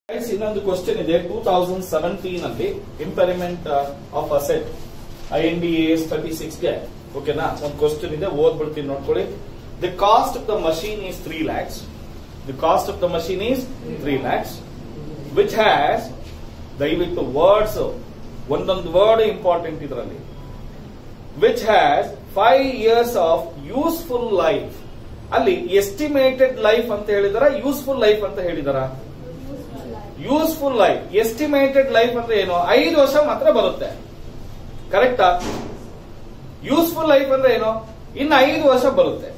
Guys, ಇನ್ನೊಂದು question ಇದೆ two thousand seventeen ಅಲ್ಲಿ impairment of asset I N D S thirty six ಗೆ ಓಕೆನಾ ಒಂದು ಕ್ವಶನ್ ಇದೆ ಓದ್ಬಿಡ್ತೀನಿ ನೋಡ್ಕೊಳ್ಳಿ the cost of the machine is three lakhs the cost of the machine is three lakhs which has ದಯವಿಟ್ಟು ವರ್ಡ್ಸ್ ಒಂದೊಂದು ವರ್ಡ್ ಇಂಪಾರ್ಟೆಂಟ್ ಇದರಲ್ಲಿ which has five years of useful life ಅಲ್ಲಿ ಎಸ್ಟಿಮೇಟೆಡ್ ಲೈಫ್ ಅಂತ ಹೇಳಿದಾರ ಯೂಸ್ಫುಲ್ ಲೈಫ್ ಅಂತ ಹೇಳಿದಾರ ಯೂಸ್ಫುಲ್ ಲೈಫ್ ಎಸ್ಟಿಮೇಟೆಡ್ ಲೈಫ್ ಅಂದ್ರೆ ಏನು ಐದು ವರ್ಷ ಮಾತ್ರ ಬರುತ್ತೆ ಕರೆಕ್ಟಾ ಯೂಸ್ಫುಲ್ ಲೈಫ್ ಅಂದ್ರೆ ಏನು ಇನ್ನು ಐದು ವರ್ಷ ಬರುತ್ತೆ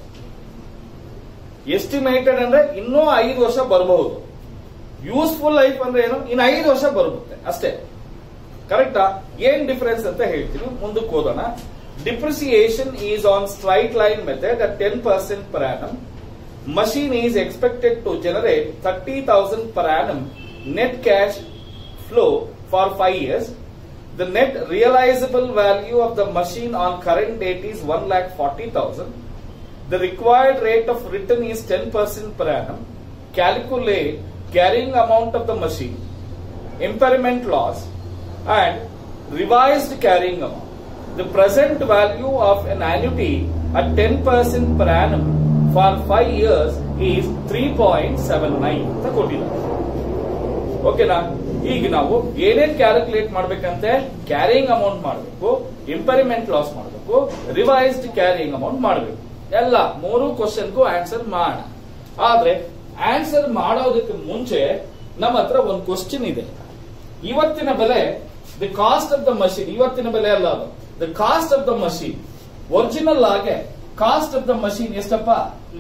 ಎಸ್ಟಿಮೇಟೆಡ್ ಅಂದ್ರೆ ಇನ್ನೂ ಐದು ವರ್ಷ ಬರಬಹುದು ಯೂಸ್ಫುಲ್ ಲೈಫ್ ಅಂದ್ರೆ ಏನು ಇನ್ನು ಐದು ವರ್ಷ ಬರುತ್ತೆ ಅಷ್ಟೇ ಕರೆಕ್ಟಾ ಏನ್ ಡಿಫರೆನ್ಸ್ ಅಂತ ಹೇಳ್ತೀನಿ ಮುಂದಕ್ಕೆ ಹೋಗೋಣ depreciation is on straight line method at ten percent per annum machine is expected to generate 30,000 per annum net cash flow for 5 years. The net realizable value of the machine on current date is 1,40,000. The required rate of return is 10% per annum. Calculate carrying amount of the machine, impairment loss, and revised carrying amount. The present value of an annuity at 10% per annum for 5 years is 3.79 ಅಂತ ಕೊಟ್ಟಿದ್ದಾರೆ ಓಕೆನಾ ಈಗ ನಾವು ಏನೇನ್ calculate ಮಾಡ್ಬೇಕಂತೆ carrying amount ಮಾಡಬೇಕು impairment loss ಮಾಡಬೇಕು revised carrying amount ಮಾಡಬೇಕು ಎಲ್ಲ ಮೂರು ಕ್ವಶನ್ಗೂ ಆನ್ಸರ್ ಮಾಡೋಣ ಆದ್ರೆ ಆನ್ಸರ್ ಮಾಡೋದಕ್ಕೆ ಮುಂಚೆ ನಮ್ಮ ಹತ್ರ ಒಂದು ಕ್ವಶನ್ ಇದೆ ಇವತ್ತಿನ ಬೆಲೆ the cost of the machine ಇವತ್ತಿನ ಬೆಲೆ ಅಲ್ಲ ಅದು the cost of the machine original ಆಗಿ ಕಾಸ್ಟ್ ಆಫ್ ದ ಮಷೀನ್ ಎಷ್ಟಪ್ಪ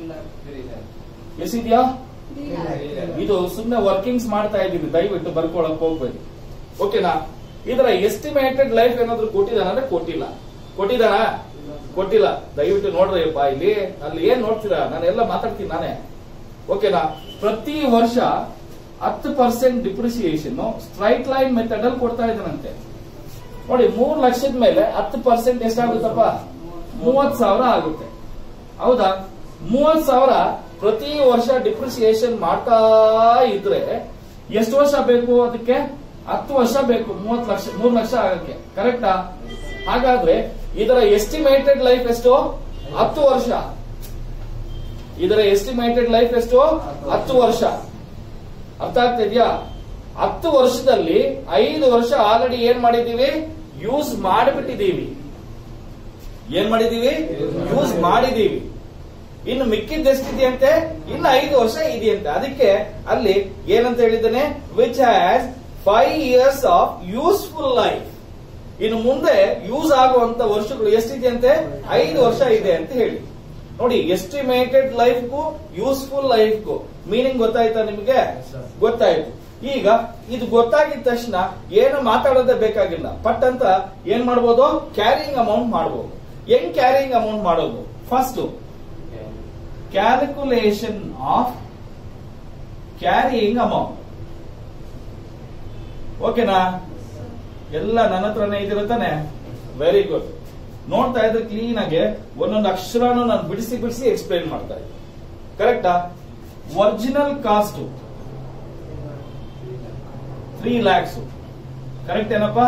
ಎಷ್ಟಿದ್ಯಾ ಇದು ಸುಮ್ಮನೆ ವರ್ಕಿಂಗ್ಸ್ ಮಾಡ್ತಾ ಇದ್ದೀವಿ ದಯವಿಟ್ಟು ಬರ್ಕೊಳಕ್ ಹೋಗ್ಬೇಡಿ ಓಕೆನಾ ಇದರ ಎಸ್ಟಿಮೇಟೆಡ್ ಲೈಫ್ ಏನಾದ್ರು ಕೊಟ್ಟಿದಾನ ಅಂದ್ರೆ ಕೊಟ್ಟಿಲ್ಲ ಕೊಟ್ಟಿದಾನ ಕೊಟ್ಟಿಲ್ಲ ದಯವಿಟ್ಟು ನೋಡ್ರಿ ಅಪ್ಪ ಇಲ್ಲಿ ಅಲ್ಲಿ ಏನ್ ನೋಡ್ತೀರಾ ನಾನು ಎಲ್ಲ ಮಾತಾಡ್ತೀನಿ ನಾನೇ ಓಕೆನಾ ಪ್ರತಿ ವರ್ಷ ಹತ್ತು percent depreciation straight line method ಅಲ್ಲಿ ಕೊಡ್ತಾ ಇದ್ದಾನಂತೆ ನೋಡಿ ಮೂರ್ ಲಕ್ಷದ ಮೇಲೆ ಹತ್ತು ಪರ್ಸೆಂಟ್ ಎಷ್ಟಾಗುತ್ತಪ್ಪ ಮೂವತ್ ಸಾವಿರ ಆಗುತ್ತೆ ಹೌದಾ ಮೂವತ್ ಸಾವಿರ ಪ್ರತಿ ವರ್ಷ ಡಿಪ್ರಿಸಿಯೇಷನ್ ಮಾಡ್ತಾ ಇದ್ರೆ ಎಷ್ಟು ವರ್ಷ ಬೇಕು ಅದಕ್ಕೆ ಹತ್ತು ವರ್ಷ ಬೇಕು ಮೂವತ್ ಲಕ್ಷ ಮೂರ್ ಲಕ್ಷ ಆಗಕ್ಕೆ ಕರೆಕ್ಟಾ ಹಾಗಾದ್ರೆ ಇದರ ಎಸ್ಟಿಮೇಟೆಡ್ ಲೈಫ್ ಎಷ್ಟು ಹತ್ತು ವರ್ಷ ಇದರ ಎಸ್ಟಿಮೇಟೆಡ್ ಲೈಫ್ ಎಷ್ಟು ಹತ್ತು ವರ್ಷ ಅರ್ಥ ಆಗ್ತಾ ಇದೆಯಾ ಹತ್ತು ವರ್ಷದಲ್ಲಿ ಐದು ವರ್ಷ ಆಲ್ರೆಡಿ ಏನ್ ಮಾಡಿದೀವಿ ಯೂಸ್ ಮಾಡಿಬಿಟ್ಟಿದೀವಿ ಏನ್ ಮಾಡಿದೀವಿ ಯೂಸ್ ಮಾಡಿದೀವಿ ಇನ್ನು ಮಿಕ್ಕಿದ ಎಷ್ಟಿದೆಯಂತೆ ಇನ್ನು ಐದು ವರ್ಷ ಇದೆಯಂತೆ ಅದಕ್ಕೆ ಅಲ್ಲಿ ಏನಂತ ಹೇಳಿದ್ದಾನೆ which has five years of useful life ಇನ್ನು ಮುಂದೆ ಯೂಸ್ ಆಗುವಂತ ವರ್ಷಗಳು ಎಷ್ಟಿದೆಯಂತೆ ಐದು ವರ್ಷ ಇದೆ ಅಂತ ಹೇಳಿ ನೋಡಿ ಎಸ್ಟಿಮೇಟೆಡ್ ಲೈಫ್ಗೂ ಯೂಸ್ಫುಲ್ ಲೈಫ್ಗೂ ಮೀನಿಂಗ್ ಗೊತ್ತಾಯ್ತಾ ನಿಮಗೆ ಗೊತ್ತಾಯ್ತು ಈಗ ಇದು ಗೊತ್ತಾಗಿದ ತಕ್ಷಣ ಏನು ಮಾತಾಡೋದೇ ಬೇಕಾಗಿಲ್ಲ ಪಟ್ ಅಂತ ಏನ್ ಮಾಡ್ಬೋದು ಕ್ಯಾರಿಯಿಂಗ್ ಅಮೌಂಟ್ ಮಾಡ್ಬೋದು ಹೆಂಗ್ ಕ್ಯಾರಿಯಿಂಗ್ ಅಮೌಂಟ್ ಮಾಡೋದು first calculation of carrying amount ಓಕೆನಾ ಎಲ್ಲ ನನ್ನ ಹತ್ರನೇ ಇದಿರುತ್ತಾನೆ ವೆರಿ ಗುಡ್ ನೋಡ್ತಾ ಇದ್ರೆ ಕ್ಲೀನ್ ಆಗಿ ಒಂದೊಂದು ಅಕ್ಷರನು ನಾನು ಬಿಡಿಸಿ ಬಿಡಿಸಿ ಎಕ್ಸ್ಪ್ಲೈನ್ ಮಾಡ್ತಾ ಇದ್ದೆ ಕರೆಕ್ಟಾ original cost three lakhs correct ಏನಪ್ಪ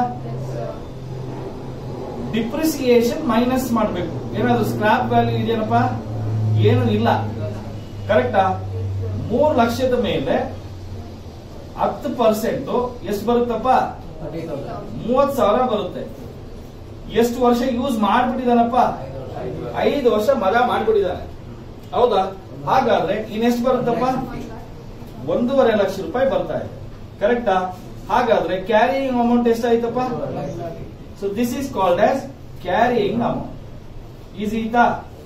ಡಿಪ್ರಿಸಿಯೇಷನ್ ಮೈನಸ್ ಮಾಡಬೇಕು ಏನಾದ್ರು ಸ್ಕ್ರಾಪ್ ವ್ಯಾಲ್ಯೂ ಇದೆಯೇನಪ್ಪ ಏನು ಇಲ್ಲ ಕರೆಕ್ಟಾ ಮೂರು ಲಕ್ಷದ ಮೇಲೆ ಹತ್ತು ಪರ್ಸೆಂಟ್ ಎಷ್ಟು ಬರುತ್ತಪ್ಪ ಮೂವತ್ ಸಾವಿರ ಬರುತ್ತೆ ಎಷ್ಟು ವರ್ಷ ಯೂಸ್ ಮಾಡ್ಬಿಟ್ಟಿದಾನಪ್ಪ ಐದು ವರ್ಷ ಮಗ ಮಾಡ್ಬಿಟ್ಟಿದ್ದಾನೆ ಹೌದಾ ಹಾಗಾದ್ರೆ ಇನ್ನೆಷ್ಟು ಬರುತ್ತಪ್ಪ ಒಂದೂವರೆ ಲಕ್ಷ ರೂಪಾಯಿ ಬರ್ತಾ ಇದೆ ಕರೆಕ್ಟಾ ಹಾಗಾದ್ರೆ ಕ್ಯಾರಿಯಿಂಗ್ ಅಮೌಂಟ್ ಎಷ್ಟಾಯ್ತಪ್ಪ so this is called as carrying amount easy ಇತ್ತಾ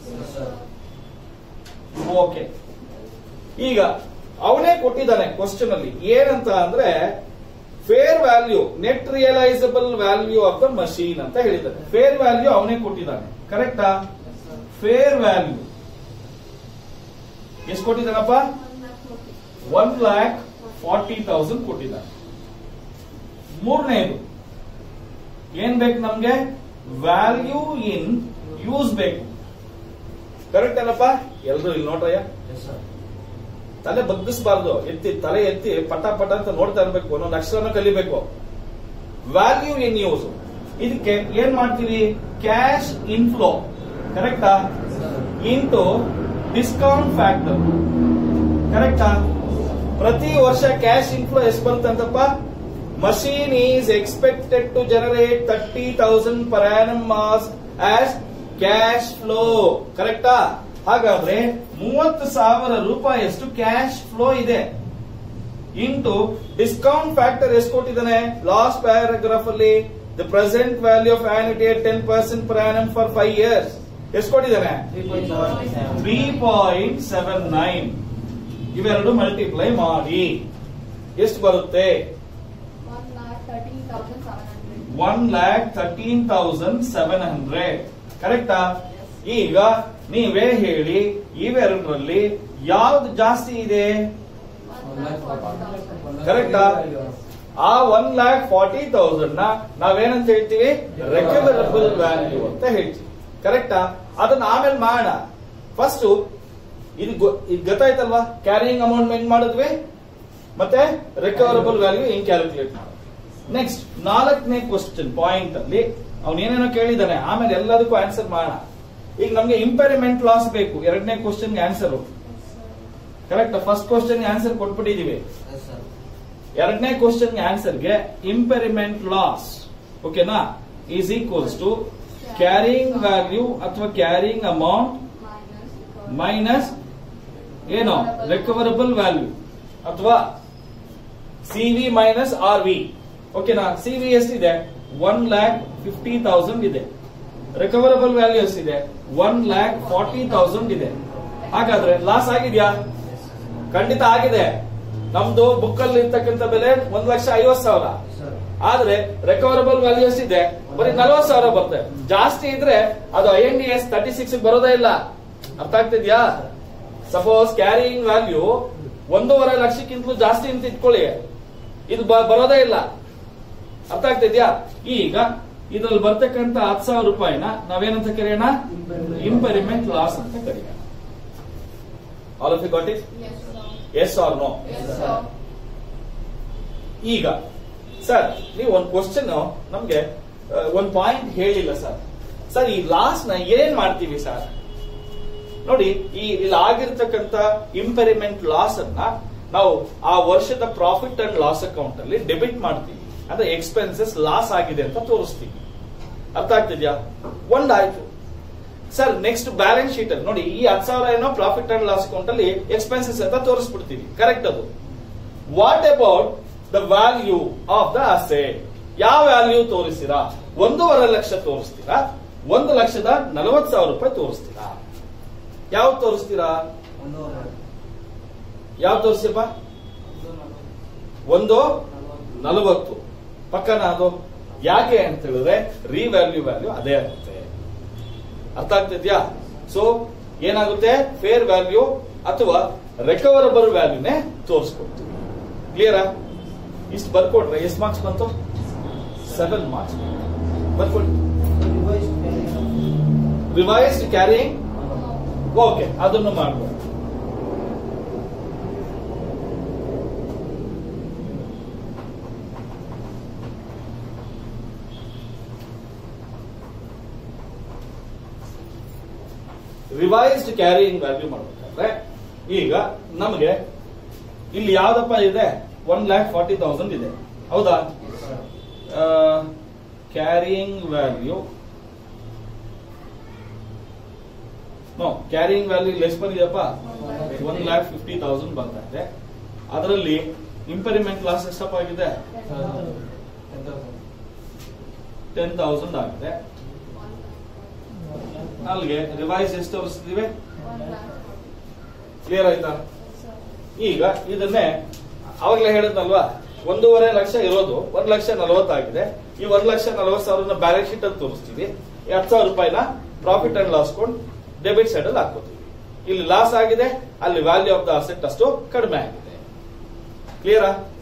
ಓಕೆ ಈಗ ಅವನೇ ಕೊಟ್ಟಿದ್ದಾನೆ ಕ್ವಶನ್ ಅಲ್ಲಿ ಏನಂತ ಅಂದ್ರೆ fair value net realisable value of the machine ಅಂತ ಹೇಳಿದ್ದಾನೆ ಫೇರ್ ವ್ಯಾಲ್ಯೂ ಅವನೇ ಕೊಟ್ಟಿದ್ದಾನೆ ಕರೆಕ್ಟಾ ಫೇರ್ ವ್ಯಾಲ್ಯೂ ಎಷ್ಟು ಕೊಟ್ಟಿದ್ದಾನಪ್ಪ ಒನ್ ಲ್ಯಾಕ್ ಫಾರ್ಟಿ ತೌಸಂಡ್ ಕೊಟ್ಟಿದ್ದಾನೆ ಮೂರನೇದು ಏನ್ ಬೇಕು ನಮ್ಗೆ ವ್ಯಾಲ್ಯೂ ಇನ್ ಯೂಸ್ ಬೇಕು ಕರೆಕ್ಟ್ ಅಲ್ಲಪ್ಪ ಎಲ್ರು ಇಲ್ಲಿ ನೋಡ್ರಯ್ಯ ತಲೆ ಬಗ್ಗಿಸಬಾರ್ದು ಎತ್ತಿ ತಲೆ ಎತ್ತಿ ಪಟ ಪಟ ಅಂತ ನೋಡ್ತಾ ಇರ್ಬೇಕು ಒಂದೊಂದು ಅಕ್ಷರನ ಕಲಿಬೇಕು ವ್ಯಾಲ್ಯೂ ಇನ್ ಯೂಸ್ ಇದಕ್ಕೆ ಏನ್ ಮಾಡ್ತೀವಿ ಕ್ಯಾಶ್ ಇನ್ಫ್ಲೋ ಕರೆಕ್ಟಾ ಇಂಟು ಡಿಸ್ಕೌಂಟ್ ಫ್ಯಾಕ್ಟರ್ ಕರೆಕ್ಟಾ ಪ್ರತಿ ವರ್ಷ ಕ್ಯಾಶ್ ಇನ್ಫ್ಲೋ ಎಷ್ಟು ಬರುತ್ತಂತಪ್ಪ machine is expected to generate thirty thousand per annum mass as cash flow ಕರೆಕ್ಟಾ ಹಾಗಾದ್ರೆ ಮೂವತ್ತು ಸಾವಿರ ರೂಪಾಯಿಯಷ್ಟು ಕ್ಯಾಶ್ ಫ್ಲೋ ಇದೆ ಇಂಟು ಡಿಸ್ಕೌಂಟ್ ಫ್ಯಾಕ್ಟರ್ ಎಷ್ಟು ಕೊಟ್ಟಿದ್ದಾನೆ ಲಾಸ್ಟ್ ಪ್ಯಾರಾಗ್ರಾಫ್ ಅಲ್ಲಿ the present value of annuity ten percent per annum for five years ಎಷ್ಟು ಕೊಟ್ಟಿದ್ದಾನೆ ತ್ರೀ ಪಾಯಿಂಟ್ ಸೆವೆನ್ ನೈನ್ ಇವೆರಡು ಮಲ್ಟಿಪ್ಲೈ ಮಾಡಿ ಎಷ್ಟು ಬರುತ್ತೆ one lac thirteen thousand seven hundred ಕರೆಕ್ಟಾ ಈಗ ನೀವೇ ಹೇಳಿ ಇವೆರಡರಲ್ಲಿ ಯಾವ್ದು ಜಾಸ್ತಿ ಇದೆ ಕರೆಕ್ಟಾ ಆ ಒನ್ ಲ್ಯಾಕ್ ಫಾರ್ಟಿ ತೌಸಂಡ್ ನ ನಾವೇನಂತ ಹೇಳ್ತೀವಿ ರೆಕ್ಯುಲರಬಲ್ ವ್ಯಾಲ್ಯೂ ಅಂತ ಹೇಳ್ತೀವಿ ಕರೆಕ್ಟಾ ಅದನ್ನ ಆಮೇಲೆ ಮಾಡೋಣ ಫಸ್ಟ್ ಇದು ಗೊ- ಇದು ಗೊತ್ತಾಯ್ತಲ್ವಾ ಕ್ಯಾರಿಯಿಂಗ್ ಅಮೌಂಟ್ ಹೆಂಗ್ ಮಾಡಿದ್ವಿ ಮತ್ತೆ ರಿಕವರಬಲ್ ವ್ಯಾಲ್ಯೂ ಹೆಂಗ್ ಕ್ಯಾಲ್ಕುಲೇಟ್ ಮಾಡೋದು ನೆಕ್ಸ್ಟ್ ನಾಲ್ಕನೇ ಕ್ವಶನ್ ಪಾಯಿಂಟ್ ಅಲ್ಲಿ ಅವ್ನು ಏನೇನೋ ಕೇಳಿದಾನೆ ಆಮೇಲೆ ಎಲ್ಲದಕ್ಕೂ ಆನ್ಸರ್ ಮಾಡೋಣ ಈಗ ನಮ್ಗೆ ಇಂಪೆರಿಮೆಂಟ್ ಲಾಸ್ ಬೇಕು ಎರಡನೇ ಕ್ವಶನ್ಗೆ answer correct first question answer ಕೊಟ್ಬಿಟ್ಟಿದೀವಿ ಎರಡನೇ ಕ್ವಶನ್ ಆನ್ಸರ್ಗೆ ಇಂಪೆರಿಮೆಂಟ್ ಲಾಸ್ ಓಕೆನಾ is equals to carrying value ಅಥವಾ ಕ್ಯಾರಿಂಗ್ ಅಮೌಂಟ್ ಮೈನಸ್ ಏನು ರಿಕವರಬಲ್ ವ್ಯಾಲ್ಯೂ ಅಥವಾ C V minus R V ಓಕೆನಾ ಸಿ ವಿ ಎಷ್ಟಿದೆ ಒನ್ ಲ್ಯಾಕ್ ಫಿಫ್ಟಿ ತೌಸಂಡ್ ಇದೆ ರಿಕವರಬಲ್ ವ್ಯಾಲ್ಯೂ ಎಷ್ಟಿದೆ ಒನ್ ಲ್ಯಾಕ್ ಫಾರ್ಟಿ ತೌಸಂಡ್ ಇದೆ ಹಾಗಾದ್ರೆ ಲಾಸ್ ಆಗಿದ್ಯಾ ಖಂಡಿತ ಆಗಿದೆ ನಮ್ದು ಬುಕ್ ಅಲ್ಲಿ ಇರ್ತಕ್ಕಂಥ ಬೆಲೆ ಒಂದ್ ಲಕ್ಷ ಐವತ್ ಸಾವಿರ ಆದ್ರೆ ರಿಕವರಬಲ್ ವ್ಯಾಲ್ಯೂ ಎಷ್ಟಿದೆ ಬರೀ ನಲ್ವತ್ ಸಾವಿರ ಬರುತ್ತೆ ಜಾಸ್ತಿ ಇದ್ರೆ ಅದು I N D S thirty six ಬರೋದೇ ಇಲ್ಲ ಅರ್ಥ ಆಗ್ತಿದ್ಯಾ ಸಪೋಸ್ ಕ್ಯಾರಿಯಿಂಗ್ ವ್ಯಾಲ್ಯೂ ಒಂದೂವರೆ ಲಕ್ಷಕ್ಕಿಂತಲೂ ಜಾಸ್ತಿ ಅಂತ ಇಟ್ಕೊಳ್ಳಿ ಇದು ಬ- ಬರೋದೇ ಇಲ್ಲ ಅರ್ಥ ಆಗ್ತಿದ್ಯಾ ಈಗ ಇದ್ರಲ್ಲಿ ಬರ್ತಕ್ಕಂತ ಹತ್ತು ಸಾವಿರ ರೂಪಾಯಿನ ನಾವೇನಂತ ಕರೆಯೋಣ ಇಂಪರಿಮೆಂಟ್ ಲಾಸ್ ಅಂತ ಕರೆಯೋಣ all of you got it yes or no ಈಗ ಸರ್ ನೀವು ಒಂದು ಕ್ವಶನ್ ನಮ್ಗೆ ಆ, ಒಂದ್ ಪಾಯಿಂಟ್ ಹೇಳಿಲ್ಲ ಸರ್ ಸರ್ ಈ ಲಾಸ್ ನ ಏನ್ ಮಾಡ್ತೀವಿ ಸರ್ ನೋಡಿ ಈ ಇಲ್ಲಿ ಆಗಿರ್ತಕ್ಕಂತ ಇಂಪೆರಿಮೆಂಟ್ ಲಾಸ್ ಅನ್ನ ನಾವು ಆ ವರ್ಷದ ಪ್ರಾಫಿಟ್ ಅಂಡ್ ಲಾಸ್ ಅಕೌಂಟ್ ಅಲ್ಲಿ ಡೆಬಿಟ್ ಮಾಡ್ತೀವಿ ಅಂದ್ರೆ ಎಕ್ಸ್ಪೆನ್ಸಸ್ ಲಾಸ್ ಆಗಿದೆ ಅಂತ ತೋರಿಸ್ತೀವಿ ಅರ್ಥ ಆಗ್ತಿದ್ಯಾ ಒಂದಾಯ್ತು ಸರ್ ನೆಕ್ಸ್ಟ್ ಬ್ಯಾಲೆನ್ಸ್ ಶೀಟ್ ಅಲ್ಲಿ ನೋಡಿ ಈ ಹತ್ತು ಸಾವಿರ ಏನೋ ಪ್ರಾಫಿಟ್ ಅಂಡ್ ಲಾಸ್ ಅಕೌಂಟ್ ಅಲ್ಲಿ ಎಕ್ಸ್ಪೆನ್ಸಸ್ ಅಂತ ತೋರಿಸ್ಬಿಡ್ತೀವಿ ಕರೆಕ್ಟ್ ಅದು what about the value of the asset ಯಾವ ವ್ಯಾಲ್ಯೂ ತೋರಿಸ್ತೀರಾ ಒಂದೂವರೆ ಲಕ್ಷ ತೋರಿಸ್ತೀರಾ ಒಂದು ಲಕ್ಷದ ನಲವತ್ತು ಸಾವಿರ ರೂಪಾಯಿ ತೋರಿಸ್ತೀರಾ ಯಾವ್ದು ತೋರಿಸ್ತೀರಾ ಯಾವ್ದು ತೋರಿಸಿಪ್ಪ ಒಂದು ನಲವತ್ತು ಪಕ್ಕನ ಅದು ಯಾಕೆ ಅಂತ ಹೇಳಿದ್ರೆ ರಿವ್ಯಾಲ್ಯೂ ವ್ಯಾಲ್ಯೂ ಅದೇ ಆಗುತ್ತೆ ಅರ್ಥ ಆಗ್ತಿದ್ಯಾ ಸೊ ಏನಾಗುತ್ತೆ ಫೇರ್ ವ್ಯಾಲ್ಯೂ ಅಥವಾ ರಿಕವರಬಲ್ ವ್ಯಾಲ್ಯೂನೇ ತೋರಿಸ್ಕೊಡ್ತೀವಿ ಕ್ಲಿಯರಾ ಇಷ್ಟು ಬರ್ಕೊಟ್ರೆ ಎಷ್ಟು ಮಾರ್ಕ್ಸ್ ಬಂತು ಸೆವೆನ್ ಮಾರ್ಕ್ಸ್ ಬರ್ಕೊಡಿ ರಿವೈಸ್ಡ್ ಕ್ಯಾರಿಂಗ್ ಓಕೆ ಅದನ್ನು ಮಾಡ್ಬೋದು ರಿವೈಸ್ಡ್ ಕ್ಯಾರಿಯಿಂಗ್ ವ್ಯಾಲ್ಯೂ ಮಾಡ್ಬೇಕಾದ್ರೆ ಈಗ ನಮಗೆ ಇಲ್ಲಿ ಯಾವ್ದಪ್ಪ ಇದೆ ಒನ್ ಲ್ಯಾಕ್ ಫಾರ್ಟಿ ತೌಸಂಡ್ ಇದೆ ಹೌದಾ carrying value no carrying value less ಬಂದಿದೆಯಪ್ಪ ಒನ್ ಲ್ಯಾಕ್ ಫಿಫ್ಟಿ ತೌಸಂಡ್ ಬರ್ತಾ ಇದೆ ಅದರಲ್ಲಿ ಇಂಪರಿಮೆಂಟ್ ಲಾಸ್ ಎಷ್ಟಪ್ಪ ಆಗಿದೆ ಟೆನ್ ತೌಸಂಡ್ ಆಗಿದೆ ಅಲ್ಲಿಗೆ ರಿವೈಸ್ ಎಷ್ಟು ತೋರಿಸ್ತಿದೀವಿ ಕ್ಲಿಯರ್ ಆಯ್ತಾ ಈಗ ಇದನ್ನೇ ಅವಾಗಲೇ ಹೇಳಿದ್ನಲ್ವಾ ಒಂದೂವರೆ ಲಕ್ಷ ಇರೋದು ಒಂದ್ ಲಕ್ಷ ನಲವತ್ತಾಗಿದೆ ಈ ಒಂದ್ ಲಕ್ಷ ನಲವತ್ತು ಸಾವಿರ ಬ್ಯಾಲೆನ್ಸ್ ಶೀಟ್ ಅಲ್ಲಿ ತೋರಿಸ್ತೀವಿ ಈ ಹತ್ತು ಸಾವಿರ ರೂಪಾಯಿನ ಪ್ರಾಫಿಟ್ ಅಂಡ್ ಲಾಸ್ ಕೊಂಡು ಡೆಬಿಟ್ ಸೈಡ್ ಅಲ್ಲಿ ಹಾಕೋತೀವಿ ಇಲ್ಲಿ ಲಾಸ್ ಆಗಿದೆ ಅಲ್ಲಿ ವ್ಯಾಲ್ಯೂ ಆಫ್ ದ ಅಸೆಟ್ ಅಷ್ಟು ಕಡಿಮೆ ಆಗಿದೆ ಕ್ಲಿಯರಾ